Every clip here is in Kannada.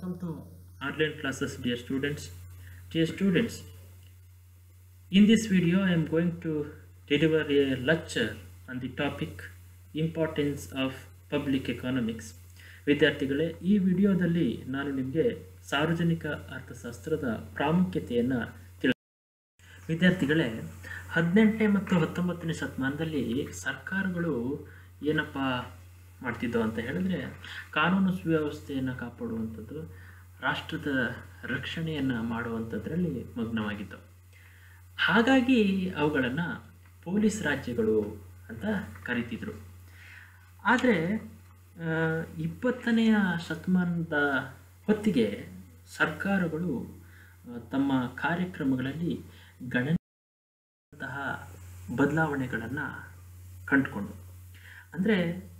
welcome to online classes dear students dear students in this video i am going to deliver a lecture on the topic importance of public economics ವಿದ್ಯಾರ್ಥಿಗಳೇ ಈ ವಿಡಿಯೋದಲ್ಲಿ ನಾನು ನಿಮಗೆ ಸಾರ್ವಜನಿಕ ಅರ್ಥಶಾಸ್ತ್ರದ ಪ್ರಾಮುಖ್ಯತೆಯನ್ನು ತಿಳಿ ವಿದ್ಯಾರ್ಥಿಗಳೇ ಹದಿನೆಂಟನೇ ಮತ್ತು ಹತ್ತೊಂಬತ್ತನೇ ಶತಮಾನದಲ್ಲಿ ಸರ್ಕಾರಗಳು ಏನಪ್ಪ ಮಾಡ್ತಿದ್ದವು ಅಂತ ಹೇಳಿದ್ರೆ ಕಾನೂನು ಸುವ್ಯವಸ್ಥೆಯನ್ನು ಕಾಪಾಡುವಂಥದ್ದು ರಾಷ್ಟ್ರದ ರಕ್ಷಣೆಯನ್ನು ಮಾಡುವಂಥದ್ರಲ್ಲಿ ಮಗ್ನವಾಗಿದ್ದವು ಹಾಗಾಗಿ ಅವುಗಳನ್ನು ಪೊಲೀಸ್ ರಾಜ್ಯಗಳು ಅಂತ ಕರಿತಿದ್ರು ಆದರೆ ಇಪ್ಪತ್ತನೆಯ ಶತಮಾನದ ಹೊತ್ತಿಗೆ ಸರ್ಕಾರಗಳು ಆ, ತಮ್ಮ ಕಾರ್ಯಕ್ರಮಗಳಲ್ಲಿ ಗಣನೀಯಂತಹ ಬದಲಾವಣೆಗಳನ್ನು ಕಂಡುಕೊಂಡು ಅಂದರೆ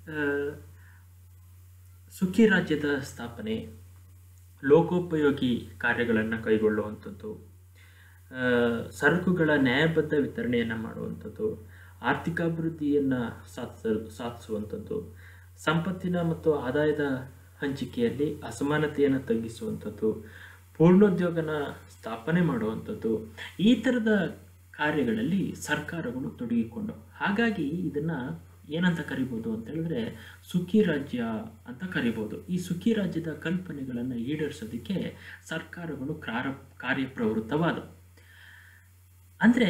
ಸುಖಿ ರಾಜ್ಯದ ಸ್ಥಾಪನೆ ಲೋಕೋಪಯೋಗಿ ಕಾರ್ಯಗಳನ್ನು ಕೈಗೊಳ್ಳುವಂಥದ್ದು ಆ, ಸರಕುಗಳ ನ್ಯಾಯಬದ್ಧ ವಿತರಣೆಯನ್ನು ಮಾಡುವಂಥದ್ದು ಆರ್ಥಿಕಾಭಿವೃದ್ಧಿಯನ್ನು ಸಾಧಿಸ ಸಾಧಿಸುವಂಥದ್ದು ಸಂಪತ್ತಿನ ಮತ್ತು ಆದಾಯದ ಹಂಚಿಕೆಯಲ್ಲಿ ಅಸಮಾನತೆಯನ್ನು ತಗ್ಗಿಸುವಂಥದ್ದು ಪೂರ್ಣೋದ್ಯೋಗನ ಸ್ಥಾಪನೆ ಮಾಡುವಂಥದ್ದು ಈ ಥರದ ಕಾರ್ಯಗಳಲ್ಲಿ ಸರ್ಕಾರಗಳು ತೊಡಗಿಕೊಂಡು ಹಾಗಾಗಿ ಇದನ್ನು ಏನಂತ ಕರಿಬೋದು ಅಂತ ಹೇಳಿದ್ರೆ ಸುಖಿ ರಾಜ್ಯ ಅಂತ ಕರಿಬೋದು ಈ ಸುಖಿ ರಾಜ್ಯದ ಕಲ್ಪನೆಗಳನ್ನು ಈಡೇರಿಸೋದಕ್ಕೆ ಸರ್ಕಾರಗಳು ಕಾರ್ಯ ಕಾರ್ಯಪ್ರವೃತ್ತವಾದವು ಅಂದರೆ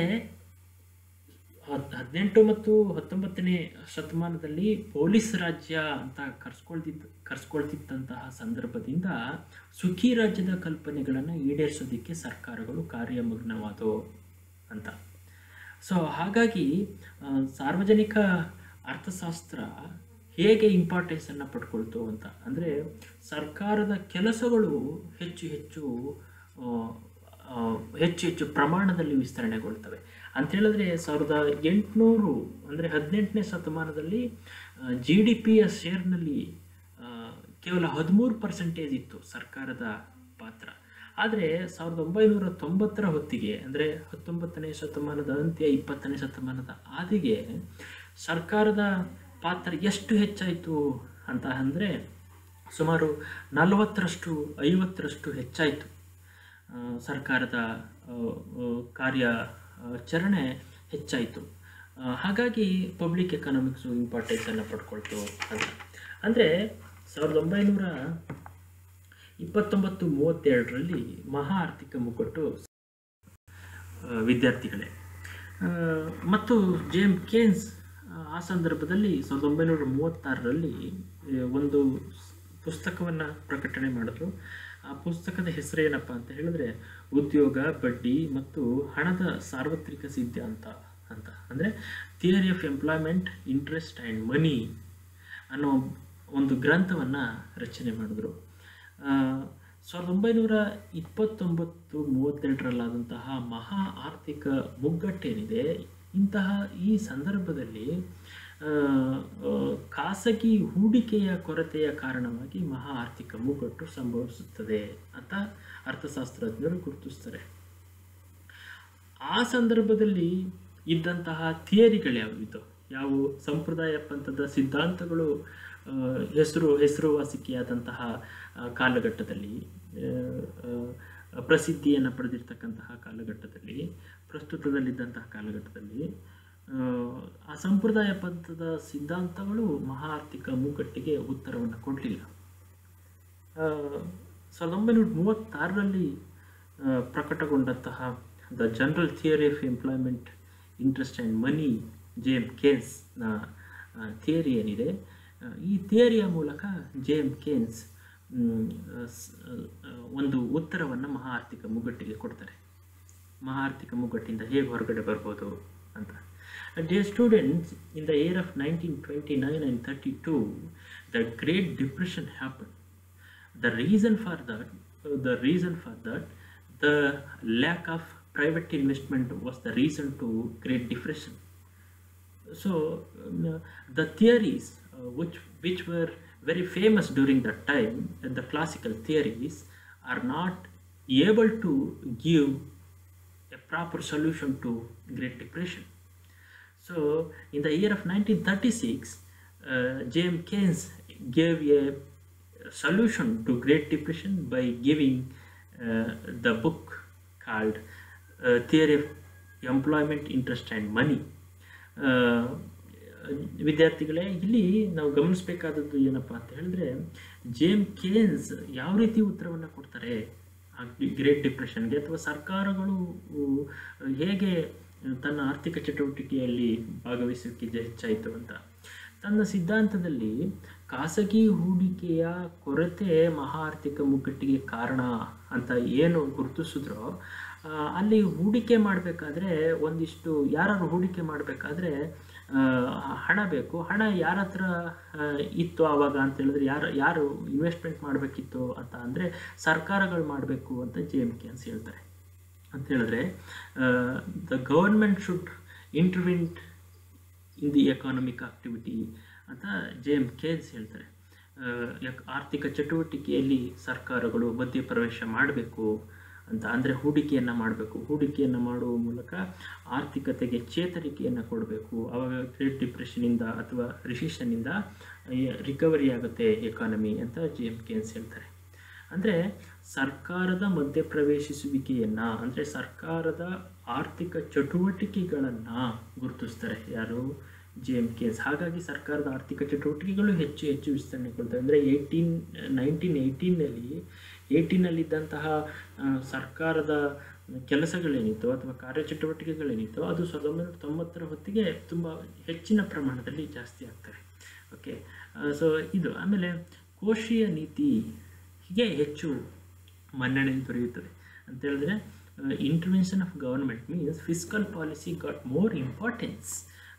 ಹದಿನೆಂಟು ಮತ್ತು ಹತ್ತೊಂಬತ್ತನೇ ಶತಮಾನದಲ್ಲಿ ಪೊಲೀಸ್ ರಾಜ್ಯ ಅಂತ ಕರ್ಸ್ಕೊಳ್ತಿದ್ದ ಕರ್ಸ್ಕೊಳ್ತಿದ್ದಂತಹ ಸಂದರ್ಭದಿಂದ ಸುಖಿ ರಾಜ್ಯದ ಕಲ್ಪನೆಗಳನ್ನು ಈಡೇರಿಸೋದಕ್ಕೆ ಸರ್ಕಾರಗಳು ಕಾರ್ಯಮಗ್ನವಾದವು ಅಂತ ಸೊ ಹಾಗಾಗಿ ಆ, ಸಾರ್ವಜನಿಕ ಅರ್ಥಶಾಸ್ತ್ರ ಹೇಗೆ ಇಂಪಾರ್ಟೆನ್ಸನ್ನು ಪಡ್ಕೊಳ್ತು ಅಂತ ಅಂದರೆ ಸರ್ಕಾರದ ಕೆಲಸಗಳು ಹೆಚ್ಚು ಹೆಚ್ಚು ಆ, ಆ, ಹೆಚ್ಚು ಹೆಚ್ಚು ಪ್ರಮಾಣದಲ್ಲಿ ವಿಸ್ತರಣೆಗೊಳ್ತವೆ ಅಂತ ಹೇಳಿದ್ರೆ ಸಾವಿರದ ಎಂಟುನೂರು ಅಂದರೆ ಹದಿನೆಂಟನೇ ಶತಮಾನದಲ್ಲಿ ಜಿ ಡಿ ಪಿಯ ಶೇರ್ನಲ್ಲಿ ಆ, ಕೇವಲ ಹದಿಮೂರು ಪರ್ಸೆಂಟೇಜ್ ಇತ್ತು ಸರ್ಕಾರದ ಪಾತ್ರ ಆದರೆ ಸಾವಿರದ ಒಂಬೈನೂರ ತೊಂಬತ್ತರ ಹೊತ್ತಿಗೆ ಅಂದರೆ ಹತ್ತೊಂಬತ್ತನೇ ಶತಮಾನದ ಅಂತ್ಯ ಇಪ್ಪತ್ತನೇ ಶತಮಾನದ ಆದಿಗೆ ಸರ್ಕಾರದ ಪಾತ್ರ ಎಷ್ಟು ಹೆಚ್ಚಾಯಿತು ಅಂತ ಅಂದರೆ ಸುಮಾರು ನಲವತ್ತರಷ್ಟು ಐವತ್ತರಷ್ಟು ಹೆಚ್ಚಾಯಿತು ಆ, ಸರ್ಕಾರದ ಆ, ಆ, ಕಾರ್ಯಾಚರಣೆ ಹೆಚ್ಚಾಯಿತು ಆ, ಹಾಗಾಗಿ ಪಬ್ಲಿಕ್ ಎಕನಾಮಿಕ್ಸು ಇಂಪಾರ್ಟೆನ್ಸನ್ನು ಪಡ್ಕೊಳ್ತು ಅಂತ ಅಂದರೆ ಸಾವಿರದ ಒಂಬೈನೂರ ಇಪ್ಪತ್ತೊಂಬತ್ತು ಮೂವತ್ತೆರಡರಲ್ಲಿ ಮಹಾ ಆರ್ಥಿಕ ಮುಗ್ಗಟ್ಟು ಆ, ವಿದ್ಯಾರ್ಥಿಗಳೇ ಆ, ಮತ್ತು ಜೇಮ್ ಕೇನ್ಸ್ ಆ, ಆ ಸಂದರ್ಭದಲ್ಲಿ ಸಾವಿರದ ಒಂಬೈನೂರ ಮೂವತ್ತಾರರಲ್ಲಿ ಆ, ಒಂದು ಪುಸ್ತಕವನ್ನು ಪ್ರಕಟಣೆ ಮಾಡಿದ್ರು ಆ ಪುಸ್ತಕದ ಹೆಸರೇನಪ್ಪ ಅಂತ ಹೇಳಿದ್ರೆ ಉದ್ಯೋಗ ಬಡ್ಡಿ ಮತ್ತು ಹಣದ ಸಾರ್ವತ್ರಿಕ ಸಿದ್ಧಾಂತ ಅಂತ ಅಂದರೆ theory of employment interest and money ಅನ್ನೋ ಒಂದು ಗ್ರಂಥವನ್ನು ರಚನೆ ಮಾಡಿದ್ರು ಆ, ಸಾವಿರದ ಒಂಬೈನೂರ ಇಪ್ಪತ್ತೊಂಬತ್ತು ಮೂವತ್ತೆರಡರಲ್ಲಾದಂತಹ ಮಹಾ ಆರ್ಥಿಕ ಮುಗ್ಗಟ್ಟೇನಿದೆ ಇಂತಹ ಈ ಸಂದರ್ಭದಲ್ಲಿ ಆ, ಆ, ಖಾಸಗಿ ಹೂಡಿಕೆಯ ಕೊರತೆಯ ಕಾರಣವಾಗಿ ಮಹಾ ಆರ್ಥಿಕ ಮುಗ್ಗಟ್ಟು ಸಂಭವಿಸುತ್ತದೆ ಅಂತ ಅರ್ಥಶಾಸ್ತ್ರಜ್ಞರು ಗುರುತಿಸ್ತಾರೆ ಆ ಸಂದರ್ಭದಲ್ಲಿ ಇದ್ದಂತಹ ಥಿಯರಿಗಳು ಯಾವುವಿದ್ದು ಯಾವುವು ಸಂಪ್ರದಾಯ ಪಂಥದ ಸಿದ್ಧಾಂತಗಳು ಆ, ಹೆಸರು ಹೆಸರುವಾಸಿಕೆಯಾದಂತಹ ಆ, ಕಾಲಘಟ್ಟದಲ್ಲಿ ಆ, ಆ, ಪ್ರಸಿದ್ಧಿಯನ್ನು ಪಡೆದಿರ್ತಕ್ಕಂತಹ ಕಾಲಘಟ್ಟದಲ್ಲಿ ಪ್ರಸ್ತುತದಲ್ಲಿದ್ದಂತಹ ಕಾಲಘಟ್ಟದಲ್ಲಿ ಆ, ಆ ಸಂಪ್ರದಾಯ ಪಂಥದ ಸಿದ್ಧಾಂತಗಳು ಮಹಾ ಆರ್ಥಿಕ ಮುಗ್ಗಟ್ಟಿಗೆ ಉತ್ತರವನ್ನು ಕೊಡಲಿಲ್ಲ ಆ, ಸಾವಿರದ ಒಂಬೈನೂರ ಮೂವತ್ತಾರರಲ್ಲಿ ಆ, ಪ್ರಕಟಗೊಂಡಂತಹ the general theory of employment interest and money James ಕೇನ್ಸ್ನ ಥಿಯರಿ ಏನಿದೆ ಆ, ಈ ಥಿಯರಿಯ ಮೂಲಕ ಜೇಮ್ ಕೇನ್ಸ್ ಮ್, ಸ್- ಆ, ಒಂದು ಉತ್ತರವನ್ನು ಮಹಾ ಆರ್ಥಿಕ ಮುಗ್ಗಟ್ಟಿಗೆ ಕೊಡ್ತಾರೆ ಮಹಾ ಆರ್ಥಿಕ ಮುಗ್ಗಟ್ಟಿಂದ ಹೇಗೆ ಹೊರಗಡೆ ಬರ್ಬೋದು ಅಂತ dear students in the year of nineteen twenty nine and thirty two the great depression happen the reason for that uh, the reason for that the lack of private investment was the reason to great depression so um, uh, the theories uh, which which were very famous during that time uh, the classical theories are not able to give a proper solution to great depression so in the year of 1936 uh, james keynes gave a solution to Great Depression by giving uh, the book called uh, Theory of Employment, Interest and Money. Uh, ವಿದ್ಯಾರ್ಥಿಗಳೇ ಇಲ್ಲಿ ನಾವು ಗಮನಿಸಬೇಕಾದದ್ದು ಏನಪ್ಪ ಅಂತ ಹೇಳಿದ್ರೆ ಜೇಮ್ ಕೇನ್ಸ್ ಯಾವ ರೀತಿ ಉತ್ತರವನ್ನು ಕೊಡ್ತಾರೆ ಗ್ರೇಟ್ ಡಿಪ್ರೆಷನ್ಗೆ ಅಥವಾ ಸರ್ಕಾರಗಳು ಉ, ಹೇಗೆ ತನ್ನ ಆರ್ಥಿಕ ಚಟುವಟಿಕೆಯಲ್ಲಿ ಭಾಗವಹಿಸುವಿಕೆ ಹೆಚ್ಚಾಯಿತು ಅಂತ ತನ್ನ ಸಿದ್ಧಾಂತದಲ್ಲಿ ಖಾಸಗಿ ಹೂಡಿಕೆಯ ಕೊರತೆ ಮಹಾ ಆರ್ಥಿಕ ಮುಗ್ಗಟ್ಟಿಗೆ ಕಾರಣ ಅಂತ ಏನು ಗುರುತಿಸಿದ್ರೋ ಆ, ಅಲ್ಲಿ ಹೂಡಿಕೆ ಮಾಡಬೇಕಾದ್ರೆ ಒಂದಿಷ್ಟು ಯಾರು ಹೂಡಿಕೆ ಮಾಡಬೇಕಾದ್ರೆ ಹಣ ಬೇಕು ಹಣ ಯಾರ ಹತ್ರ ಆ, ಇತ್ತು ಆವಾಗ ಅಂತ ಹೇಳಿದ್ರೆ ಯಾರು ಯಾರು ಇನ್ವೆಸ್ಟ್ಮೆಂಟ್ ಮಾಡಬೇಕಿತ್ತು ಅಂತ ಅಂದರೆ ಸರ್ಕಾರಗಳು ಮಾಡಬೇಕು ಅಂತ ಜೆ ಎಮ್ ಕೆ ಅಂತ ಹೇಳ್ತಾರೆ ಅಂತ ಹೇಳಿದ್ರೆ the government should intervene in the economic activity ಅಂತ ಜೆ ಎಮ್ ಕೇನ್ಸ್ ಹೇಳ್ತಾರೆ ಆ, ಯಾಕ್- ಆರ್ಥಿಕ ಚಟುವಟಿಕೆಯಲ್ಲಿ ಸರ್ಕಾರಗಳು ಮಧ್ಯಪ್ರವೇಶ ಮಾಡಬೇಕು ಅಂತ ಅಂದರೆ ಹೂಡಿಕೆಯನ್ನು ಮಾಡಬೇಕು ಹೂಡಿಕೆಯನ್ನು ಮಾಡುವ ಮೂಲಕ ಆರ್ಥಿಕತೆಗೆ ಚೇತರಿಕೆಯನ್ನು ಕೊಡಬೇಕು ಆವಾಗ ಗ್ರೇಟ್ ಡಿಪ್ರೆಷನಿಂದ ಅಥವಾ ರಿಸಿಷನ್ನಿಂದ ರಿಕವರಿ ಆಗುತ್ತೆ ಎಕಾನಮಿ ಅಂತ ಜೆ ಎಮ್ ಕೇನ್ಸ್ ಹೇಳ್ತಾರೆ ಅಂದರೆ ಸರ್ಕಾರದ ಮಧ್ಯಪ್ರವೇಶಿಸುವಿಕೆಯನ್ನು ಅಂದರೆ ಸರ್ಕಾರದ ಆರ್ಥಿಕ ಚಟುವಟಿಕೆಗಳನ್ನು ಗುರುತಿಸ್ತಾರೆ ಯಾರು ಜೆ ಎಮ್ ಕೇಸ್ ಹಾಗಾಗಿ ಸರ್ಕಾರದ ಆರ್ಥಿಕ ಚಟುವಟಿಕೆಗಳು ಹೆಚ್ಚು ಹೆಚ್ಚು ವಿಸ್ತರಣೆಗೊಳ್ತವೆ ಅಂದರೆ ಏಯ್ಟೀನ್ ನೈನ್ಟೀನ್ ಏಯ್ಟೀನಲ್ಲಿ ಏಯ್ಟೀನಲ್ಲಿದ್ದಂತಹ ಆ, ಸರ್ಕಾರದ ಕೆಲಸಗಳೇನಿತ್ತು ಅಥವಾ ಕಾರ್ಯಚಟುವಟಿಕೆಗಳೇನಿತ್ತು ಅದು ಸಾವಿರದ ಒಂಬೈನೂರ ತೊಂಬತ್ತರ ಹೊತ್ತಿಗೆ ತುಂಬ ಹೆಚ್ಚಿನ ಪ್ರಮಾಣದಲ್ಲಿ ಜಾಸ್ತಿ ಆಗ್ತವೆ ಓಕೆ ಸೊ ಇದು ಆಮೇಲೆ ಕೋಶೀಯ ನೀತಿ ಹೀಗೆ ಹೆಚ್ಚು ಮನ್ನಣೆ ದೊರೆಯುತ್ತದೆ ಅಂತ ಹೇಳಿದ್ರೆ intervention of government means physical policy got more importance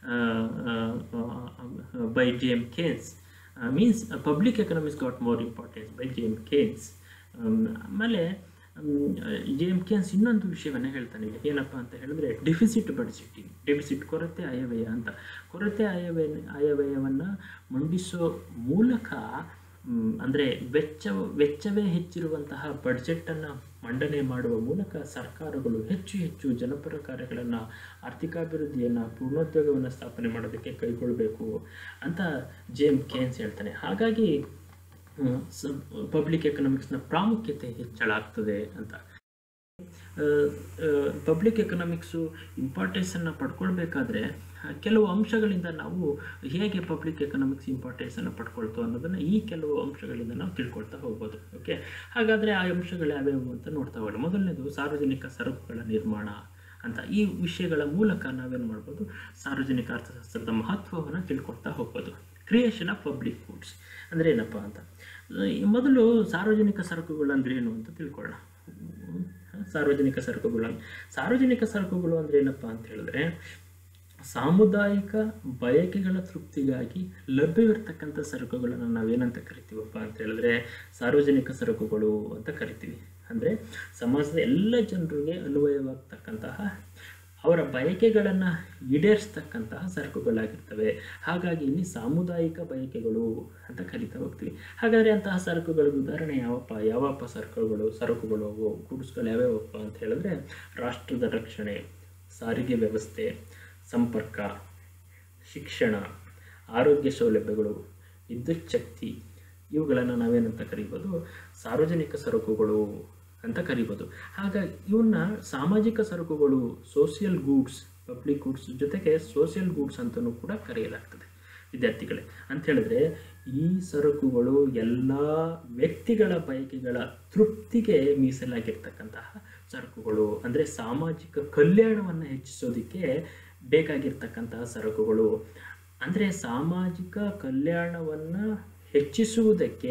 by J M Keynes means public economics got more importance by J M Keynes ಆಮೇಲೆ ಜೆ ಎಮ್ ಕೇನ್ಸ್ ಇನ್ನೊಂದು ವಿಷಯವನ್ನು ಹೇಳ್ತಾನೆ ಇಲ್ಲಿ ಏನಪ್ಪ ಅಂತ ಹೇಳಿದ್ರೆ ಡೆಫಿಸಿಟ್ ಬಡ್ಜೆಟಿಂಗ್ ಡೆಫಿಸಿಟ್ ಕೊರತೆ ಆಯವ್ಯಯ ಅಂತ ಕೊರತೆ ಆಯವ್ಯಯ ಆಯವ್ಯಯವನ್ನು ಮಂಡಿಸೋ ಮೂಲಕ ಅಂದರೆ ವೆಚ್ಚ ವೆಚ್ಚವೇ ಹೆಚ್ಚಿರುವಂತಹ ಬಡ್ಜೆಟನ್ನು ಮಂಡನೆ ಮಾಡುವ ಮೂಲಕ ಸರ್ಕಾರಗಳು ಹೆಚ್ಚು ಹೆಚ್ಚು ಜನಪರ ಕಾರ್ಯಗಳನ್ನು ಆರ್ಥಿಕಾಭಿವೃದ್ಧಿಯನ್ನು ಪೂರ್ಣೋದ್ಯೋಗವನ್ನು ಸ್ಥಾಪನೆ ಮಾಡೋದಕ್ಕೆ ಕೈಗೊಳ್ಳಬೇಕು ಅಂತ ಜೆ ಎಮ್ ಕೇನ್ಸ್ ಹೇಳ್ತಾನೆ ಹಾಗಾಗಿ ಪಬ್ಲಿಕ್ ಎಕನಾಮಿಕ್ಸ್ನ ಪ್ರಾಮುಖ್ಯತೆ ಹೆಚ್ಚಳ ಆಗ್ತದೆ ಅಂತ ಪಬ್ಲಿಕ್ ಎಕನಾಮಿಕ್ಸು ಇಂಪಾರ್ಟೆನ್ಸನ್ನು ಪಡ್ಕೊಳ್ಬೇಕಾದ್ರೆ ಆ, ಕೆಲವು ಅಂಶಗಳಿಂದ ನಾವು ಹೇಗೆ ಪಬ್ಲಿಕ್ ಎಕನಾಮಿಕ್ಸ್ ಇಂಪಾರ್ಟೆನ್ಸನ್ನು ಪಡ್ಕೊಳ್ತು ಅನ್ನೋದನ್ನು ಈ ಕೆಲವು ಅಂಶಗಳಿಂದ ನಾವು ತಿಳ್ಕೊಳ್ತಾ ಹೋಗ್ಬೋದು ಓಕೆ ಹಾಗಾದರೆ ಆ ಅಂಶಗಳು ಯಾವ್ಯಾವು ಅಂತ ನೋಡ್ತಾ ಹೋಗೋಣ ಮೊದಲನೇದು ಸಾರ್ವಜನಿಕ ಸರಕುಗಳ ನಿರ್ಮಾಣ ಅಂತ ಈ ವಿಷಯಗಳ ಮೂಲಕ ನಾವೇನು ಮಾಡ್ಬೋದು ಸಾರ್ವಜನಿಕ ಅರ್ಥಶಾಸ್ತ್ರದ ಮಹತ್ವವನ್ನು ತಿಳ್ಕೊಳ್ತಾ ಹೋಗ್ಬೋದು ಕ್ರಿಯೇಷನ್ ಆಫ್ ಪಬ್ಲಿಕ್ ಗೂಡ್ಸ್ ಅಂದರೆ ಏನಪ್ಪ ಅಂತ ಈ ಮೊದಲು ಸಾರ್ವಜನಿಕ ಸರಕುಗಳು ಅಂದ್ರೆ ಏನು ಅಂತ ತಿಳ್ಕೊಳ್ಳೋಣ ಹ್ಮ್. ಸಾರ್ವಜನಿಕ ಸರಕುಗಳು ಸಾರ್ವಜನಿಕ ಸರಕುಗಳು ಅಂದ್ರೆ ಏನಪ್ಪ ಅಂತ ಹೇಳಿದ್ರೆ ಸಾಮುದಾಯಿಕ ಬಯಕೆಗಳ ತೃಪ್ತಿಗಾಗಿ ಲಭ್ಯವಿರ್ತಕ್ಕಂಥ ಸರಕುಗಳನ್ನು ನಾವೇನಂತ ಕರಿತೀವಪ್ಪ ಅಂತ ಹೇಳಿದ್ರೆ ಸಾರ್ವಜನಿಕ ಸರಕುಗಳು ಅಂತ ಕರಿತೀವಿ ಅಂದರೆ ಸಮಾಜದ ಎಲ್ಲ ಜನರಿಗೆ ಅನ್ವಯವಾಗ್ತಕ್ಕಂತಹ ಅವರ ಬಯಕೆಗಳನ್ನು ಈಡೇರಿಸ್ತಕ್ಕಂತಹ ಸರಕುಗಳಾಗಿರ್ತವೆ ಹಾಗಾಗಿ ಇಲ್ಲಿ ಸಾಮುದಾಯಿಕ ಬಯಕೆಗಳು ಅಂತ ಕರಿತಾ ಹೋಗ್ತೀವಿ ಹಾಗಾದರೆ ಅಂತಹ ಸರಕುಗಳಿಗೆ ಉದಾಹರಣೆ ಯಾವಪ್ಪ ಯಾವಪ್ಪ ಸರಕುಗಳು ಸರಕುಗಳು ಅವು ಗೂಡ್ಸ್ಗಳು ಯಾವ್ಯಾವಪ್ಪ ಅಂತ ಹೇಳಿದ್ರೆ ರಾಷ್ಟ್ರದ ರಕ್ಷಣೆ ಸಾರಿಗೆ ವ್ಯವಸ್ಥೆ ಸಂಪರ್ಕ ಶಿಕ್ಷಣ ಆರೋಗ್ಯ ಸೌಲಭ್ಯಗಳು ವಿದ್ಯುತ್ ಶಕ್ತಿ ಇವುಗಳನ್ನು ನಾವೇನಂತ ಕರಿಬೋದು ಸಾರ್ವಜನಿಕ ಸರಕುಗಳು ಅಂತ ಕರಿಬೋದು ಹಾಗಾಗಿ ಇವನ್ನ ಸಾಮಾಜಿಕ ಸರಕುಗಳು ಸೋಷಿಯಲ್ ಗೂಡ್ಸ್ ಪಬ್ಲಿಕ್ ಗೂಡ್ಸ್ ಜೊತೆಗೆ ಸೋಷಿಯಲ್ ಗೂಡ್ಸ್ ಅಂತಲೂ ಕೂಡ ಕರೆಯಲಾಗ್ತದೆ ವಿದ್ಯಾರ್ಥಿಗಳೇ ಅಂತ ಹೇಳಿದ್ರೆ ಈ ಸರಕುಗಳು ಎಲ್ಲ ವ್ಯಕ್ತಿಗಳ ಬಯಕೆಗಳ ತೃಪ್ತಿಗೆ ಮೀಸಲಾಗಿರ್ತಕ್ಕಂತಹ ಸರಕುಗಳು ಅಂದರೆ ಸಾಮಾಜಿಕ ಕಲ್ಯಾಣವನ್ನು ಹೆಚ್ಚಿಸೋದಕ್ಕೆ ಬೇಕಾಗಿರ್ತಕ್ಕಂತಹ ಸರಕುಗಳು ಅಂದರೆ ಸಾಮಾಜಿಕ ಕಲ್ಯಾಣವನ್ನು ಹೆಚ್ಚಿಸುವುದಕ್ಕೆ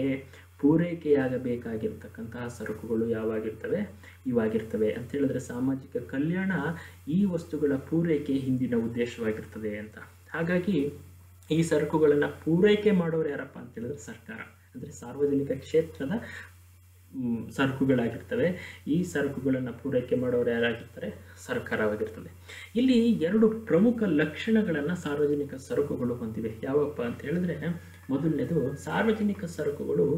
ಪೂರೈಕೆಯಾಗಬೇಕಾಗಿರ್ತಕ್ಕಂತಹ ಸರಕುಗಳು ಯಾವಾಗಿರ್ತವೆ ಇವಾಗಿರ್ತವೆ ಅಂತ ಹೇಳಿದ್ರೆ ಸಾಮಾಜಿಕ ಕಲ್ಯಾಣ ಈ ವಸ್ತುಗಳ ಪೂರೈಕೆ ಹಿಂದಿನ ಉದ್ದೇಶವಾಗಿರ್ತದೆ ಅಂತ ಹಾಗಾಗಿ ಈ ಸರಕುಗಳನ್ನು ಪೂರೈಕೆ ಮಾಡೋರು ಯಾರಪ್ಪ ಅಂತ ಹೇಳಿದ್ರೆ ಸರ್ಕಾರ ಅಂದರೆ ಸಾರ್ವಜನಿಕ ಕ್ಷೇತ್ರದ ಮ್, ಸರಕುಗಳಾಗಿರ್ತವೆ ಈ ಸರಕುಗಳನ್ನು ಪೂರೈಕೆ ಮಾಡೋರು ಯಾರಾಗಿರ್ತಾರೆ ಸರ್ಕಾರವಾಗಿರ್ತದೆ ಇಲ್ಲಿ ಎರಡು ಪ್ರಮುಖ ಲಕ್ಷಣಗಳನ್ನು ಸಾರ್ವಜನಿಕ ಸರಕುಗಳು ಹೊಂದಿವೆ ಯಾವಪ್ಪ ಅಂತ ಹೇಳಿದ್ರೆ ಮೊದಲನೇದು ಸಾರ್ವಜನಿಕ ಸರಕುಗಳು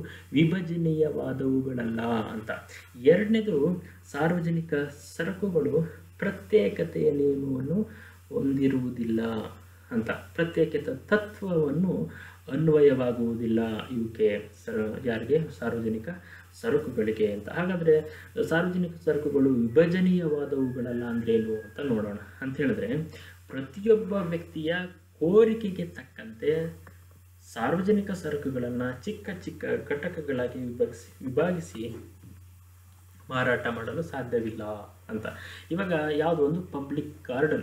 ವಿಭಜನೀಯವಾದವುಗಳಲ್ಲ ಅಂತ ಎರಡನೇದು ಸಾರ್ವಜನಿಕ ಸರಕುಗಳು ಪ್ರತ್ಯೇಕತೆಯ ನಿಯಮವನ್ನು ಹೊಂದಿರುವುದಿಲ್ಲ ಅಂತ ಪ್ರತ್ಯೇಕತೆ ತತ್ವವನ್ನು ಅನ್ವಯವಾಗುವುದಿಲ್ಲ ಇವಕ್ಕೆ ಸರ ಯಾರಿಗೆ ಸಾರ್ವಜನಿಕ ಸರಕುಗಳಿಗೆ ಅಂತ ಹಾಗಾದರೆ ಸಾರ್ವಜನಿಕ ಸರಕುಗಳು ವಿಭಜನೀಯವಾದವುಗಳಲ್ಲ ಅಂದ್ರೇನು ಅಂತ ನೋಡೋಣ ಅಂತ ಹೇಳಿದ್ರೆ ಪ್ರತಿಯೊಬ್ಬ ವ್ಯಕ್ತಿಯ ಕೋರಿಕೆಗೆ ತಕ್ಕಂತೆ ಸಾರ್ವಜನಿಕ ಸರಕುಗಳನ್ನು ಚಿಕ್ಕ ಚಿಕ್ಕ ಘಟಕಗಳಾಗಿ ವಿಭಾಗಿಸಿ ವಿಭಾಗಿಸಿ ಮಾರಾಟ ಮಾಡಲು ಸಾಧ್ಯವಿಲ್ಲ ಅಂತ ಇವಾಗ ಯಾವುದೋ ಒಂದು ಪಬ್ಲಿಕ್ ಗಾರ್ಡನ್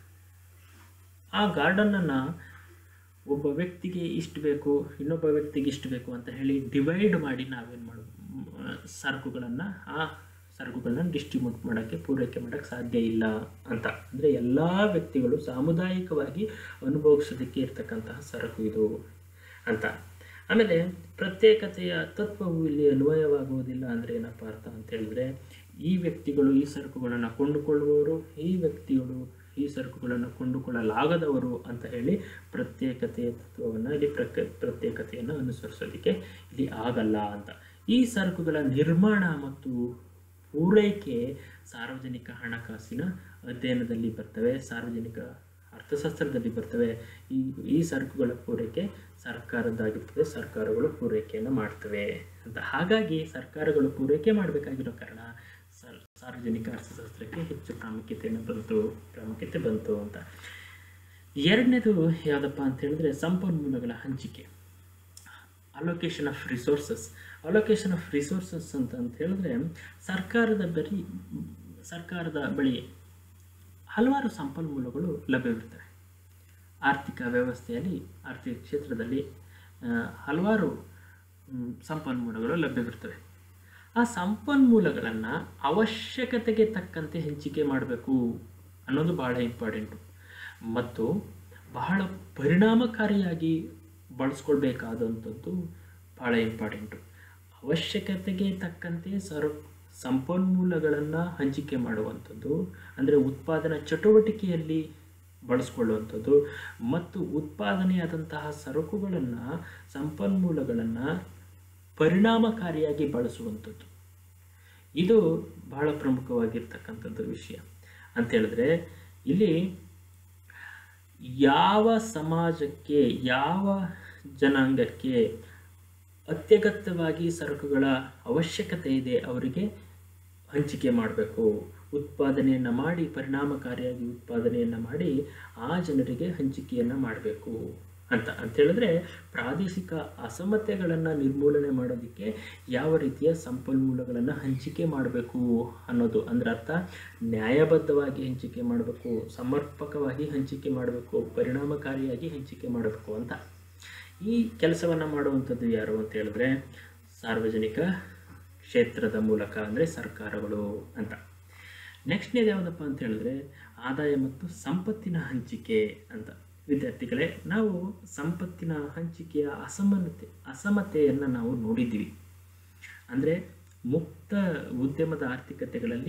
ಆ ಗಾರ್ಡನನ್ನು ಒಬ್ಬ ವ್ಯಕ್ತಿಗೆ ಇಷ್ಟು ಬೇಕು ಇನ್ನೊಬ್ಬ ವ್ಯಕ್ತಿಗೆ ಇಷ್ಟು ಬೇಕು ಅಂತ ಹೇಳಿ ಡಿವೈಡ್ ಮಾಡಿ ನಾವೇನು ಮಾಡ ಸರಕುಗಳನ್ನು ಆ ಸರಕುಗಳನ್ನ ಡಿಸ್ಟ್ರಿಬ್ಯೂಟ್ ಮಾಡೋಕ್ಕೆ ಪೂರೈಕೆ ಮಾಡೋಕ್ಕೆ ಸಾಧ್ಯ ಇಲ್ಲ ಅಂತ ಅಂದರೆ ಎಲ್ಲ ವ್ಯಕ್ತಿಗಳು ಸಾಮುದಾಯಿಕವಾಗಿ ಅನುಭವಿಸೋದಕ್ಕೆ ಇರ್ತಕ್ಕಂತಹ ಸರಕು ಇದು ಅಂತ ಆಮೇಲೆ ಪ್ರತ್ಯೇಕತೆಯ ತತ್ವವು ಇಲ್ಲಿ ಅನ್ವಯವಾಗುವುದಿಲ್ಲ ಅಂದರೆ ಏನಪ್ಪ ಅರ್ಥ ಅಂತ ಹೇಳಿದ್ರೆ ಈ ವ್ಯಕ್ತಿಗಳು ಈ ಸರಕುಗಳನ್ನು ಕೊಂಡುಕೊಳ್ಳುವವರು ಈ ವ್ಯಕ್ತಿಗಳು ಈ ಸರಕುಗಳನ್ನು ಕೊಂಡುಕೊಳ್ಳಲಾಗದವರು ಅಂತ ಹೇಳಿ ಪ್ರತ್ಯೇಕತೆಯ ತತ್ವವನ್ನು ಇಲ್ಲಿ ಪ್ರಕ ಪ್ರತ್ಯೇಕತೆಯನ್ನು ಅನುಸರಿಸೋದಕ್ಕೆ ಇಲ್ಲಿ ಆಗಲ್ಲ ಅಂತ ಈ ಸರಕುಗಳ ನಿರ್ಮಾಣ ಮತ್ತು ಪೂರೈಕೆ ಸಾರ್ವಜನಿಕ ಹಣಕಾಸಿನ ಅಧ್ಯಯನದಲ್ಲಿ ಬರ್ತವೆ ಸಾರ್ವಜನಿಕ ಅರ್ಥಶಾಸ್ತ್ರದಲ್ಲಿ ಬರ್ತವೆ ಈ ಈ ಸರಕುಗಳ ಪೂರೈಕೆ ಸರ್ಕಾರದ್ದಾಗಿರ್ತದೆ ಸರ್ಕಾರಗಳು ಪೂರೈಕೆಯನ್ನು ಮಾಡ್ತವೆ ಅಂತ ಹಾಗಾಗಿ ಸರ್ಕಾರಗಳು ಪೂರೈಕೆ ಮಾಡಬೇಕಾಗಿರೋ ಕಾರಣ ಸರ್ ಸಾರ್ವಜನಿಕ ಅರ್ಥಶಾಸ್ತ್ರಕ್ಕೆ ಹೆಚ್ಚು ಪ್ರಾಮುಖ್ಯತೆಯನ್ನು ಬಂತು ಪ್ರಾಮುಖ್ಯತೆ ಬಂತು ಅಂತ ಎರಡನೇದು ಯಾವುದಪ್ಪ ಅಂತ ಹೇಳಿದ್ರೆ ಸಂಪನ್ಮೂಲಗಳ ಹಂಚಿಕೆ allocation of resources allocation of resources ಅಂತ ಅಂತ ಹೇಳಿದ್ರೆ ಸರ್ಕಾರದ ಬರೀ ಸರ್ಕಾರದ ಬಳಿ ಹಲವಾರು ಸಂಪನ್ಮೂಲಗಳು ಲಭ್ಯವಿರ್ತವೆ ಆರ್ಥಿಕ ವ್ಯವಸ್ಥೆಯಲ್ಲಿ ಆರ್ಥಿಕ ಕ್ಷೇತ್ರದಲ್ಲಿ ಆ, ಹಲವಾರು ಮ್, ಸಂಪನ್ಮೂಲಗಳು ಲಭ್ಯವಿರ್ತವೆ ಆ ಸಂಪನ್ಮೂಲಗಳನ್ನು ಅವಶ್ಯಕತೆಗೆ ತಕ್ಕಂತೆ ಹಂಚಿಕೆ ಮಾಡಬೇಕು ಅನ್ನೋದು ಬಹಳ ಇಂಪಾರ್ಟೆಂಟು ಮತ್ತು ಬಹಳ ಪರಿಣಾಮಕಾರಿಯಾಗಿ ಬಳಸ್ಕೊಳ್ಬೇಕಾದಂಥದ್ದು ಬಹಳ ಇಂಪಾರ್ಟೆಂಟು ಅವಶ್ಯಕತೆಗೆ ತಕ್ಕಂತೆ ಸರ್ ಸಂಪನ್ಮೂಲಗಳನ್ನು ಹಂಚಿಕೆ ಮಾಡುವಂಥದ್ದು ಅಂದರೆ ಉತ್ಪಾದನಾ ಚಟುವಟಿಕೆಯಲ್ಲಿ ಬಳಸ್ಕೊಳ್ಳುವಂಥದ್ದು ಮತ್ತು ಉತ್ಪಾದನೆಯಾದಂತಹ ಸರಕುಗಳನ್ನು ಸಂಪನ್ಮೂಲಗಳನ್ನು ಪರಿಣಾಮಕಾರಿಯಾಗಿ ಬಳಸುವಂಥದ್ದು ಇದು ಬಹಳ ಪ್ರಮುಖವಾಗಿರ್ತಕ್ಕಂಥದ್ದು ವಿಷಯ ಅಂತ ಹೇಳಿದ್ರೆ ಇಲ್ಲಿ ಯಾವ ಸಮಾಜಕ್ಕೆ ಯಾವ ಜನಾಂಗಕ್ಕೆ ಅತ್ಯಗತ್ಯವಾಗಿ ಸರಕುಗಳ ಅವಶ್ಯಕತೆ ಇದೆ ಅವರಿಗೆ ಹಂಚಿಕೆ ಮಾಡಬೇಕು ಉತ್ಪಾದನೆಯನ್ನು ಮಾಡಿ ಪರಿಣಾಮಕಾರಿಯಾಗಿ ಉತ್ಪಾದನೆಯನ್ನು ಮಾಡಿ ಆ ಜನರಿಗೆ ಹಂಚಿಕೆಯನ್ನು ಮಾಡಬೇಕು ಅಂತ ಅಂತ ಹೇಳಿದ್ರೆ ಪ್ರಾದೇಶಿಕ ಅಸಮತೆಗಳನ್ನು ನಿರ್ಮೂಲನೆ ಮಾಡೋದಕ್ಕೆ ಯಾವ ರೀತಿಯ ಸಂಪನ್ಮೂಲಗಳನ್ನು ಹಂಚಿಕೆ ಮಾಡಬೇಕು ಅನ್ನೋದು ಅಂದ್ರೆ ಅರ್ಥ ನ್ಯಾಯಬದ್ಧವಾಗಿ ಹಂಚಿಕೆ ಮಾಡಬೇಕು ಸಮರ್ಪಕವಾಗಿ ಹಂಚಿಕೆ ಮಾಡಬೇಕು ಪರಿಣಾಮಕಾರಿಯಾಗಿ ಹಂಚಿಕೆ ಮಾಡಬೇಕು ಅಂತ ಈ ಕೆಲಸವನ್ನು ಮಾಡುವಂಥದ್ದು ಯಾರು ಅಂತ ಹೇಳಿದ್ರೆ ಸಾರ್ವಜನಿಕ ಕ್ಷೇತ್ರದ ಮೂಲಕ ಅಂದರೆ ಸರ್ಕಾರಗಳು ಅಂತ ನೆಕ್ಸ್ಟ್ನೇದು ಯಾವುದಪ್ಪ ಅಂತ ಹೇಳಿದ್ರೆ ಆದಾಯ ಮತ್ತು ಸಂಪತ್ತಿನ ಹಂಚಿಕೆ ಅಂತ ವಿದ್ಯಾರ್ಥಿಗಳೇ ನಾವು ಸಂಪತ್ತಿನ ಹಂಚಿಕೆಯ ಅಸಮಾನತೆ ಅಸಮತೆಯನ್ನು ನಾವು ನೋಡಿದ್ದೀವಿ ಅಂದರೆ ಮುಕ್ತ ಉದ್ಯಮದ ಆರ್ಥಿಕತೆಗಳಲ್ಲಿ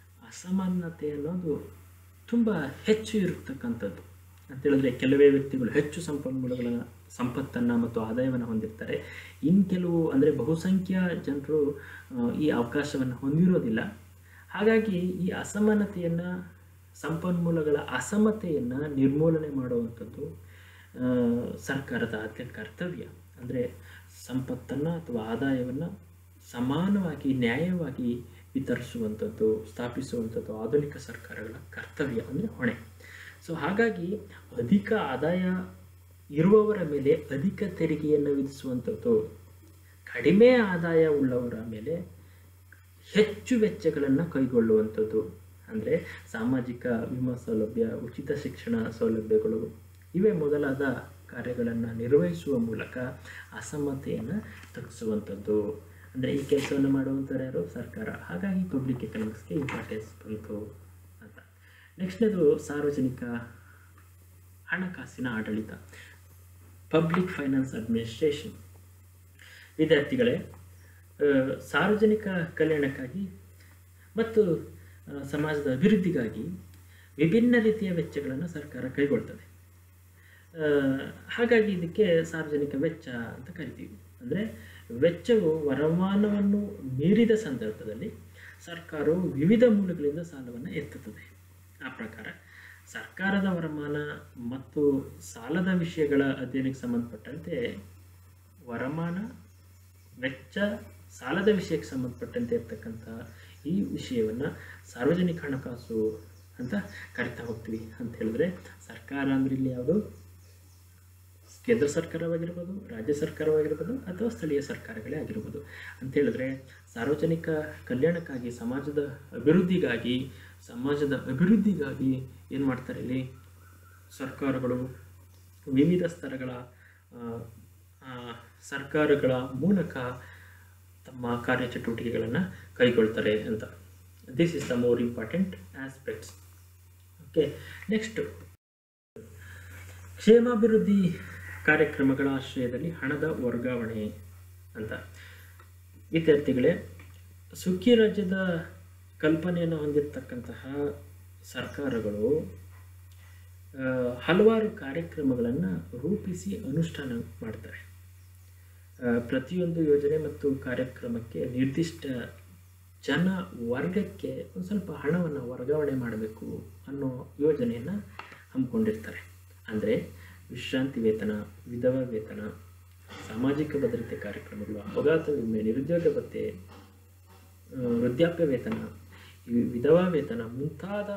ಅಸಮಾನತೆ ಅನ್ನೋದು ತುಂಬ ಹೆಚ್ಚು ಇರತಕ್ಕಂಥದ್ದು ಅಂತ ಹೇಳಿದ್ರೆ ಕೆಲವೇ ವ್ಯಕ್ತಿಗಳು ಹೆಚ್ಚು ಸಂಪನ್ಮೂಲಗಳನ್ನು ಸಂಪತ್ತನ್ನು ಮತ್ತು ಆದಾಯವನ್ನು ಹೊಂದಿರ್ತಾರೆ ಇನ್ನು ಕೆಲವು ಅಂದರೆ ಬಹುಸಂಖ್ಯಾ ಜನರು ಆ, ಈ ಅವಕಾಶವನ್ನು ಹೊಂದಿರೋದಿಲ್ಲ ಹಾಗಾಗಿ ಈ ಅಸಮಾನತೆಯನ್ನು ಸಂಪನ್ಮೂಲಗಳ ಅಸಮತೆಯನ್ನು ನಿರ್ಮೂಲನೆ ಮಾಡುವಂಥದ್ದು ಆ, ಸರ್ಕಾರದ ಆದ್ಯ ಕರ್ತವ್ಯ ಅಂದರೆ ಸಂಪತ್ತನ್ನು ಅಥವಾ ಆದಾಯವನ್ನು ಸಮಾನವಾಗಿ ನ್ಯಾಯವಾಗಿ ವಿತರಿಸುವಂಥದ್ದು ಸ್ಥಾಪಿಸುವಂಥದ್ದು ಆಧುನಿಕ ಸರ್ಕಾರಗಳ ಕರ್ತವ್ಯ ಅಂದರೆ ಹೊಣೆ ಸೊ ಹಾಗಾಗಿ ಅಧಿಕ ಆದಾಯ ಇರುವವರ ಮೇಲೆ ಅಧಿಕ ತೆರಿಗೆಯನ್ನು ವಿಧಿಸುವಂಥದ್ದು ಕಡಿಮೆ ಆದಾಯ ಉಳ್ಳವರ ಮೇಲೆ ಹೆಚ್ಚು ವೆಚ್ಚಗಳನ್ನು ಕೈಗೊಳ್ಳುವಂಥದ್ದು ಅಂದರೆ ಸಾಮಾಜಿಕ ವಿಮಾ ಸೌಲಭ್ಯ ಉಚಿತ ಶಿಕ್ಷಣ ಸೌಲಭ್ಯಗಳು ಇವೇ ಮೊದಲಾದ ಕಾರ್ಯಗಳನ್ನು ನಿರ್ವಹಿಸುವ ಮೂಲಕ ಅಸಮತೆಯನ್ನು ತಗ್ಗಿಸುವಂಥದ್ದು ಅಂದರೆ ಈ ಕೆಲಸವನ್ನು ಮಾಡುವಂಥವ್ರು ಯಾರು ಸರ್ಕಾರ ಹಾಗಾಗಿ ಪಬ್ಲಿಕ್ ಎಕನಾಮಿಕ್ಸ್ಗೆ ಇಂಪಾರ್ಟೆನ್ಸ್ ಬಂತು ಅಂತ ನೆಕ್ಸ್ಟ್ನೇದು ಸಾರ್ವಜನಿಕ ಹಣಕಾಸಿನ ಆಡಳಿತ ಪಬ್ಲಿಕ್ ಫೈನಾನ್ಸ್ ಅಡ್ಮಿನಿಸ್ಟ್ರೇಷನ್ ವಿದ್ಯಾರ್ಥಿಗಳೇ ಆ, ಸಾರ್ವಜನಿಕ ಕಲ್ಯಾಣಕ್ಕಾಗಿ ಮತ್ತು ಆ, ಸಮಾಜದ ಅಭಿವೃದ್ಧಿಗಾಗಿ ವಿಭಿನ್ನ ರೀತಿಯ ವೆಚ್ಚಗಳನ್ನು ಸರ್ಕಾರ ಕೈಗೊಳ್ತದೆ ಆ, ಹಾಗಾಗಿ ಇದಕ್ಕೆ ಸಾರ್ವಜನಿಕ ವೆಚ್ಚ ಅಂತ ಕರಿತೀವಿ ಅಂದರೆ ವೆಚ್ಚವು ವರಮಾನವನ್ನು ಮೀರಿದ ಸಂದರ್ಭದಲ್ಲಿ ಸರ್ಕಾರವು ವಿವಿಧ ಮೂಲಗಳಿಂದ ಸಾಲವನ್ನು ಎತ್ತುತ್ತದೆ ಆ ಪ್ರಕಾರ ಸರ್ಕಾರದ ವರಮಾನ ಮತ್ತು ಸಾಲದ ವಿಷಯಗಳ ಅಧ್ಯಯನಕ್ಕೆ ಸಂಬಂಧಪಟ್ಟಂತೆ ವರಮಾನ ವೆಚ್ಚ ಸಾಲದ ವಿಷಯಕ್ಕೆ ಸಂಬಂಧಪಟ್ಟಂತೆ ಇರ್ತಕ್ಕಂಥ ಈ ವಿಷಯವನ್ನು ಸಾರ್ವಜನಿಕ ಹಣಕಾಸು ಅಂತ ಕರಿತಾ ಹೋಗ್ತೀವಿ ಅಂತ ಹೇಳಿದ್ರೆ ಸರ್ಕಾರ ಅಂದ್ರೆ ಇಲ್ಲಿ ಯಾವುದು ಕೇಂದ್ರ ಸರ್ಕಾರವಾಗಿರ್ಬೋದು ರಾಜ್ಯ ಸರ್ಕಾರವಾಗಿರ್ಬೋದು ಅಥವಾ ಸ್ಥಳೀಯ ಸರ್ಕಾರಗಳೇ ಆಗಿರ್ಬೋದು ಅಂತ ಹೇಳಿದ್ರೆ ಸಾರ್ವಜನಿಕ ಕಲ್ಯಾಣಕ್ಕಾಗಿ ಸಮಾಜದ ಅಭಿವೃದ್ಧಿಗಾಗಿ ಸಮಾಜದ ಅಭಿವೃದ್ಧಿಗಾಗಿ ಏನು ಮಾಡ್ತಾರೆ ಇಲ್ಲಿ ಸರ್ಕಾರಗಳು ವಿವಿಧ ಸ್ತರಗಳ ಆ, ಆ, ಸರ್ಕಾರಗಳ ಮೂಲಕ ತಮ್ಮ ಕಾರ್ಯಚಟುವಟಿಕೆಗಳನ್ನು ಕೈಗೊಳ್ತಾರೆ ಅಂತ this is the more important aspects okay next ಕ್ಷೇಮಾಭಿವೃದ್ಧಿ ಕಾರ್ಯಕ್ರಮಗಳ ಆಶ್ರಯದಲ್ಲಿ ಹಣದ ವರ್ಗಾವಣೆ ಅಂತ ವಿದ್ಯಾರ್ಥಿಗಳೇ ಸುಖಿ ರಾಜ್ಯದ ಕಲ್ಪನೆಯನ್ನು ಹೊಂದಿರತಕ್ಕಂತಹ ಸರ್ಕಾರಗಳು ಆ, ಹಲವಾರು ಕಾರ್ಯಕ್ರಮಗಳನ್ನು ರೂಪಿಸಿ ಅನುಷ್ಠಾನ ಮಾಡ್ತಾರೆ ಆ, ಪ್ರತಿಯೊಂದು ಯೋಜನೆ ಮತ್ತು ಕಾರ್ಯಕ್ರಮಕ್ಕೆ ನಿರ್ದಿಷ್ಟ ಜನ ವರ್ಗಕ್ಕೆ ಒಂದು ಸ್ವಲ್ಪ ಹಣವನ್ನು ವರ್ಗಾವಣೆ ಮಾಡಬೇಕು ಅನ್ನೋ ಯೋಜನೆಯನ್ನು ಹಮ್ಮಿಕೊಂಡಿರ್ತಾರೆ ಅಂದರೆ ವಿಶ್ರಾಂತಿ ವೇತನ ವಿಧವಾ ವೇತನ ಸಾಮಾಜಿಕ ಭದ್ರತೆ ಕಾರ್ಯಕ್ರಮಗಳು ಅಪಘಾತ ವಿಮೆ ನಿರುದ್ಯೋಗ ಭತ್ಯೆ ಆ, ವೃದ್ಧಾಪ್ಯ ವೇತನ ಈ ವಿಧವಾ ವೇತನ ಮುಂತಾದ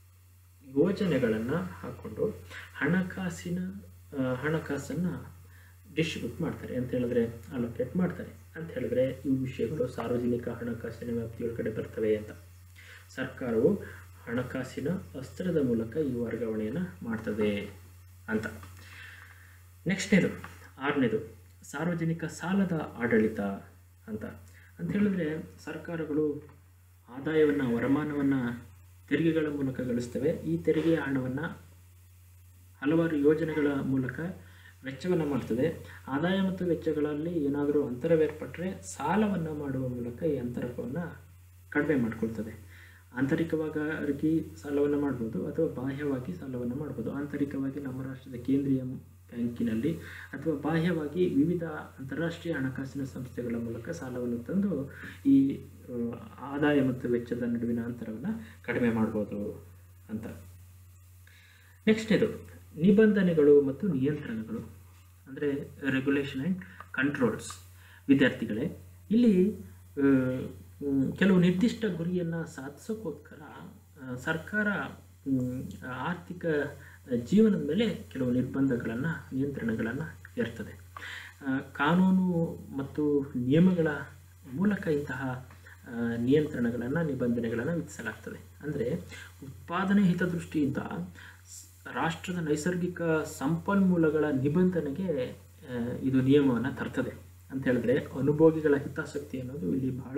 ಯೋಜನೆಗಳನ್ನು ಹಾಕ್ಕೊಂಡು ಹಣಕಾಸಿನ ಆ, ಹಣಕಾಸನ್ನು ಡಿಸ್ಟ್ರಿಬ್ಯೂಟ್ ಮಾಡ್ತಾರೆ ಅಂತ ಹೇಳಿದ್ರೆ ಅಲೋಕೇಟ್ ಮಾಡ್ತಾರೆ ಅಂತ ಹೇಳಿದ್ರೆ ಈ ವಿಷಯಗಳು ಸಾರ್ವಜನಿಕ ಹಣಕಾಸಿನ ವ್ಯಾಪ್ತಿಯೊಳಗಡೆ ಬರ್ತವೆ ಅಂತ ಸರ್ಕಾರವು ಹಣಕಾಸಿನ ಅಸ್ತ್ರದ ಮೂಲಕ ಈ ವರ್ಗಾವಣೆಯನ್ನು ಮಾಡ್ತದೆ ಅಂತ ನೆಕ್ಸ್ಟ್ನೇದು ಆರನೇದು ಸಾರ್ವಜನಿಕ ಸಾಲದ ಆಡಳಿತ ಅಂತ ಅಂತ ಹೇಳಿದ್ರೆ ಸರ್ಕಾರಗಳು ಆದಾಯವನ್ನು ವರಮಾನವನ್ನು ತೆರಿಗೆಗಳ ಮೂಲಕ ಗಳಿಸ್ತವೆ ಈ ತೆರಿಗೆಯ ಹಣವನ್ನು ಹಲವಾರು ಯೋಜನೆಗಳ ಮೂಲಕ ವೆಚ್ಚವನ್ನು ಮಾಡ್ತದೆ ಆದಾಯ ಮತ್ತು ವೆಚ್ಚಗಳಲ್ಲಿ ಏನಾದರೂ ಅಂತರವೇರ್ಪಟ್ಟರೆ ಸಾಲವನ್ನು ಮಾಡುವ ಮೂಲಕ ಈ ಅಂತರವನ್ನು ಕಡಿಮೆ ಮಾಡಿಕೊಳ್ತದೆ ಆಂತರಿಕವಾಗಿ ಸಾಲವನ್ನು ಮಾಡ್ಬೋದು ಅಥವಾ ಬಾಹ್ಯವಾಗಿ ಸಾಲವನ್ನು ಮಾಡ್ಬೋದು ಆಂತರಿಕವಾಗಿ ನಮ್ಮ ರಾಷ್ಟ್ರದ ಕೇಂದ್ರೀಯ ಬ್ಯಾಂಕಿನಲ್ಲಿ ಅಥವಾ ಬಾಹ್ಯವಾಗಿ ವಿವಿಧ ಅಂತಾರಾಷ್ಟ್ರೀಯ ಹಣಕಾಸಿನ ಸಂಸ್ಥೆಗಳ ಮೂಲಕ ಸಾಲವನ್ನು ತಂದು ಈ ಆ, ಆದಾಯ ಮತ್ತು ವೆಚ್ಚದ ನಡುವಿನ ಅಂತರವನ್ನು ಕಡಿಮೆ ಮಾಡ್ಬೋದು ಅಂತ ನೆಕ್ಸ್ಟ್ ಇದು ನಿಬಂಧನೆಗಳು ಮತ್ತು ನಿಯಂತ್ರಣಗಳು ಅಂದರೆ ರೆಗ್ಯುಲೇಷನ್ ಆ್ಯಂಡ್ ಕಂಟ್ರೋಲ್ಸ್ ವಿದ್ಯಾರ್ಥಿಗಳೇ ಇಲ್ಲಿ ಆ, ಮ್, ಕೆಲವು ನಿರ್ದಿಷ್ಟ ಗುರಿಯನ್ನು ಸಾಧಿಸೋಕ್ಕೋಸ್ಕರ ಆ, ಸರ್ಕಾರ ಮ್, ಆರ್ಥಿಕ ಜೀವನದ ಮೇಲೆ ಕೆಲವು ನಿರ್ಬಂಧಗಳನ್ನು ನಿಯಂತ್ರಣಗಳನ್ನು ಹೇರ್ತದೆ ಆ, ಕಾನೂನು ಮತ್ತು ನಿಯಮಗಳ ಮೂಲಕ ಇಂತಹ ಆ, ನಿಯಂತ್ರಣಗಳನ್ನು ನಿಬಂಧನೆಗಳನ್ನು ವಿಧಿಸಲಾಗ್ತದೆ ಅಂದರೆ ಉತ್ಪಾದನೆ ಹಿತದೃಷ್ಟಿಯಿಂದ ಸ್- ರಾಷ್ಟ್ರದ ನೈಸರ್ಗಿಕ ಸಂಪನ್ಮೂಲಗಳ ನಿಬಂಧನೆಗೆ ಆ, ಇದು ನಿಯಮವನ್ನು ತರ್ತದೆ ಅಂತ ಹೇಳಿದ್ರೆ ಅನುಭೋಗಿಗಳ ಹಿತಾಸಕ್ತಿ ಅನ್ನೋದು ಇಲ್ಲಿ ಬಹಳ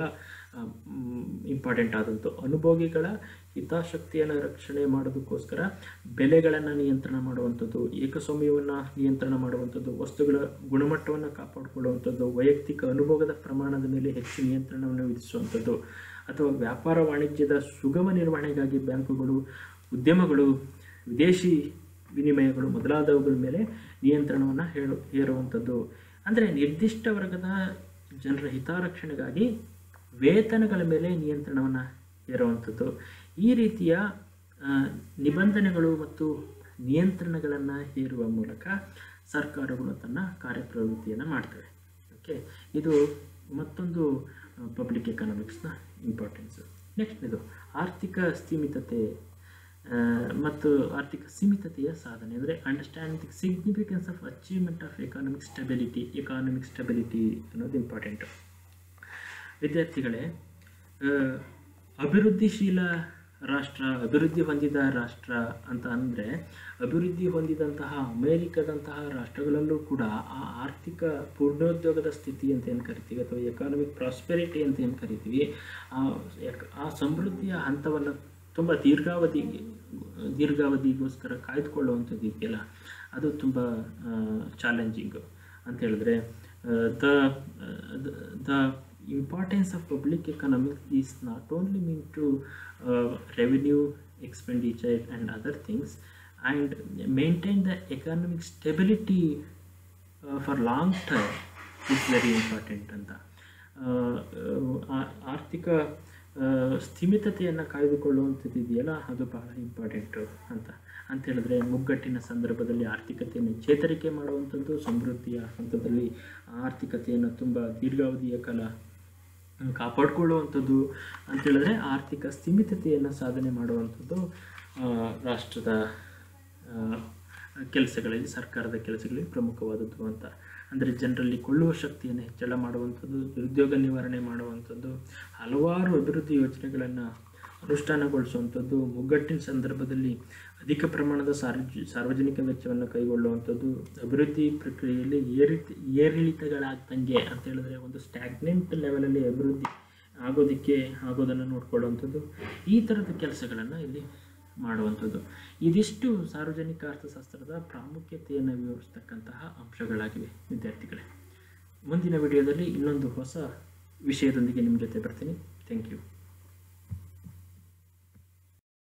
ಇಂಪಾರ್ಟೆಂಟ್ ಆದಂತು ಅನುಭೋಗಿಗಳ ಹಿತಾಸಕ್ತಿಯನ್ನು ರಕ್ಷಣೆ ಮಾಡೋದಕ್ಕೋಸ್ಕರ ಬೆಲೆಗಳನ್ನು ನಿಯಂತ್ರಣ ಮಾಡುವಂಥದ್ದು ಏಕಸ್ವಾಮ್ಯವನ್ನು ನಿಯಂತ್ರಣ ಮಾಡುವಂಥದ್ದು ವಸ್ತುಗಳ ಗುಣಮಟ್ಟವನ್ನು ಕಾಪಾಡಿಕೊಳ್ಳುವಂಥದ್ದು ವೈಯಕ್ತಿಕ ಅನುಭೋಗದ ಪ್ರಮಾಣದ ಮೇಲೆ ಹೆಚ್ಚು ನಿಯಂತ್ರಣವನ್ನು ವಿಧಿಸುವಂಥದ್ದು ಅಥವಾ ವ್ಯಾಪಾರ ವಾಣಿಜ್ಯದ ಸುಗಮ ನಿರ್ವಹಣೆಗಾಗಿ ಬ್ಯಾಂಕುಗಳು ಉದ್ಯಮಗಳು ವಿದೇಶಿ ವಿನಿಮಯಗಳು ಮೊದಲಾದವುಗಳ ಮೇಲೆ ನಿಯಂತ್ರಣವನ್ನು ಹೇಳು ಹೇರುವಂಥದ್ದು ಅಂದರೆ ನಿರ್ದಿಷ್ಟ ವರ್ಗದ ಜನರ ಹಿತರಕ್ಷಣೆಗಾಗಿ ವೇತನಗಳ ಮೇಲೆ ನಿಯಂತ್ರಣವನ್ನು ಹೇರುವಂಥದ್ದು ಈ ರೀತಿಯ ಆ, ನಿಬಂಧನೆಗಳು ಮತ್ತು ನಿಯಂತ್ರಣಗಳನ್ನು ಹೇರುವ ಮೂಲಕ ಸರ್ಕಾರಗಳು ತನ್ನ ಕಾರ್ಯಪ್ರವೃತ್ತಿಯನ್ನು ಮಾಡ್ತವೆ ಓಕೆ ಇದು ಮತ್ತೊಂದು ಪಬ್ಲಿಕ್ ಎಕನಾಮಿಕ್ಸ್ನ ಇಂಪಾರ್ಟೆನ್ಸು ನೆಕ್ಸ್ಟ್ ಇದು ಆರ್ಥಿಕ ಸ್ಥೀಮಿತತೆ ಆ, ಮತ್ತು ಆರ್ಥಿಕ ಸೀಮಿತತೆಯ ಸಾಧನೆ ಅಂದರೆ understand the significance of achievement of economic stability economic stability ಅನ್ನೋದು ಇಂಪಾರ್ಟೆಂಟು ವಿದ್ಯಾರ್ಥಿಗಳೇ ಆ, ಅಭಿವೃದ್ಧಿಶೀಲ ರಾಷ್ಟ್ರ ಅಭಿವೃದ್ಧಿ ಹೊಂದಿದ ರಾಷ್ಟ್ರ ಅಂತ ಅಂದರೆ ಅಭಿವೃದ್ಧಿ ಹೊಂದಿದಂತಹ ಅಮೇರಿಕದಂತಹ ರಾಷ್ಟ್ರಗಳಲ್ಲೂ ಕೂಡ ಆ ಆರ್ಥಿಕ ಪೂರ್ಣೋದ್ಯೋಗದ ಸ್ಥಿತಿ ಅಂತ ಏನು ಕರಿತೀವಿ ಅಥವಾ ಎಕಾನಮಿಕ್ ಪ್ರಾಸ್ಪೆರಿಟಿ ಅಂತ ಏನು ಕರಿತೀವಿ ಆ ಎಕ್- ಆ ಸಮೃದ್ಧಿಯ ಹಂತವನ್ನು ತುಂಬ ದೀರ್ಘಾವಧಿ ದೀರ್ಘಾವಧಿಗೋಸ್ಕರ ಕಾಯ್ದುಕೊಳ್ಳುವಂಥದ್ದು ಇದೆಯಲ್ಲ ಅದು ತುಂಬ ಚಾಲೆಂಜಿಂಗು ಅಂತ ಹೇಳಿದ್ರೆ the the importance of public economics is not only mean to revenue expenditure and other things and maintain the economic stability for long term is very important ಅಂತ ಆ, ಆ- ಆರ್ಥಿಕ ಆ, ಸ್ಥಿಮಿತತೆಯನ್ನು ಕಾಯ್ದುಕೊಳ್ಳುವಂಥದ್ದು ಇದೆಯಲ್ಲ ಅದು ಬಹಳ ಇಂಪಾರ್ಟೆಂಟು ಅಂತ ಅಂತ ಹೇಳಿದ್ರೆ ಮುಗ್ಗಟ್ಟಿನ ಸಂದರ್ಭದಲ್ಲಿ ಆರ್ಥಿಕತೆಯನ್ನು ಚೇತರಿಕೆ ಮಾಡುವಂಥದ್ದು ಸಮೃದ್ಧಿಯ ಹಂತದಲ್ಲಿ ಆರ್ಥಿಕತೆಯನ್ನು ತುಂಬ ದೀರ್ಘಾವಧಿಯ ಕಾಲ ಹ್ಮ್, ಕಾಪಾಡಿಕೊಳ್ಳುವಂಥದ್ದು ಅಂತ ಹೇಳಿದ್ರೆ ಆರ್ಥಿಕ ಸ್ಥಿಮಿತತೆಯನ್ನು ಸಾಧನೆ ಮಾಡುವಂಥದ್ದು ಆ, ರಾಷ್ಟ್ರದ ಕೆಲಸಗಳಲ್ಲಿ ಸರ್ಕಾರದ ಕೆಲಸಗಳಲ್ಲಿ ಪ್ರಮುಖವಾದದ್ದು ಅಂತ ಅಂದರೆ ಜನರಲ್ಲಿ ಕೊಳ್ಳುವ ಶಕ್ತಿಯನ್ನು ಹೆಚ್ಚಳ ಮಾಡುವಂಥದ್ದು ನಿರುದ್ಯೋಗ ನಿವಾರಣೆ ಮಾಡುವಂಥದ್ದು ಹಲವಾರು ಅಭಿವೃದ್ಧಿ ಯೋಜನೆಗಳನ್ನು ಅನುಷ್ಠಾನಗೊಳಿಸುವಂಥದ್ದು ಮುಗ್ಗಟ್ಟಿನ ಸಂದರ್ಭದಲ್ಲಿ ಅಧಿಕ ಪ್ರಮಾಣದ ಸಾರ್ವಜ ಸಾರ್ವಜನಿಕ ವೆಚ್ಚವನ್ನು ಕೈಗೊಳ್ಳುವಂಥದ್ದು ಅಭಿವೃದ್ಧಿ ಪ್ರಕ್ರಿಯೆಯಲ್ಲಿ ಏರಿತ ಏರಿಳಿತಗಳಾಗ್ದಂಗೆ ಅಂತ ಹೇಳಿದ್ರೆ ಒಂದು ಸ್ಟ್ಯಾಗ್ನೆಂಟ್ ಲೆವೆಲಲ್ಲಿ ಅಭಿವೃದ್ಧಿ ಆಗೋದಕ್ಕೆ ಆಗೋದನ್ನು ನೋಡ್ಕೊಳ್ಳುವಂಥದ್ದು ಈ ಥರದ ಕೆಲಸಗಳನ್ನು ಇಲ್ಲಿ ಮಾಡುವಂಥದ್ದು ಇದಿಷ್ಟು ಸಾರ್ವಜನಿಕ ಅರ್ಥಶಾಸ್ತ್ರದ ಪ್ರಾಮುಖ್ಯತೆಯನ್ನು ವಿವರಿಸ್ತಕ್ಕಂತಹ ಅಂಶಗಳಾಗಿವೆ ವಿದ್ಯಾರ್ಥಿಗಳೇ ಮುಂದಿನ ವಿಡಿಯೋದಲ್ಲಿ ಇನ್ನೊಂದು ಹೊಸ ವಿಷಯದೊಂದಿಗೆ ನಿಮ್ಮ ಜೊತೆ ಬರ್ತೀನಿ ಥ್ಯಾಂಕ್ ಯು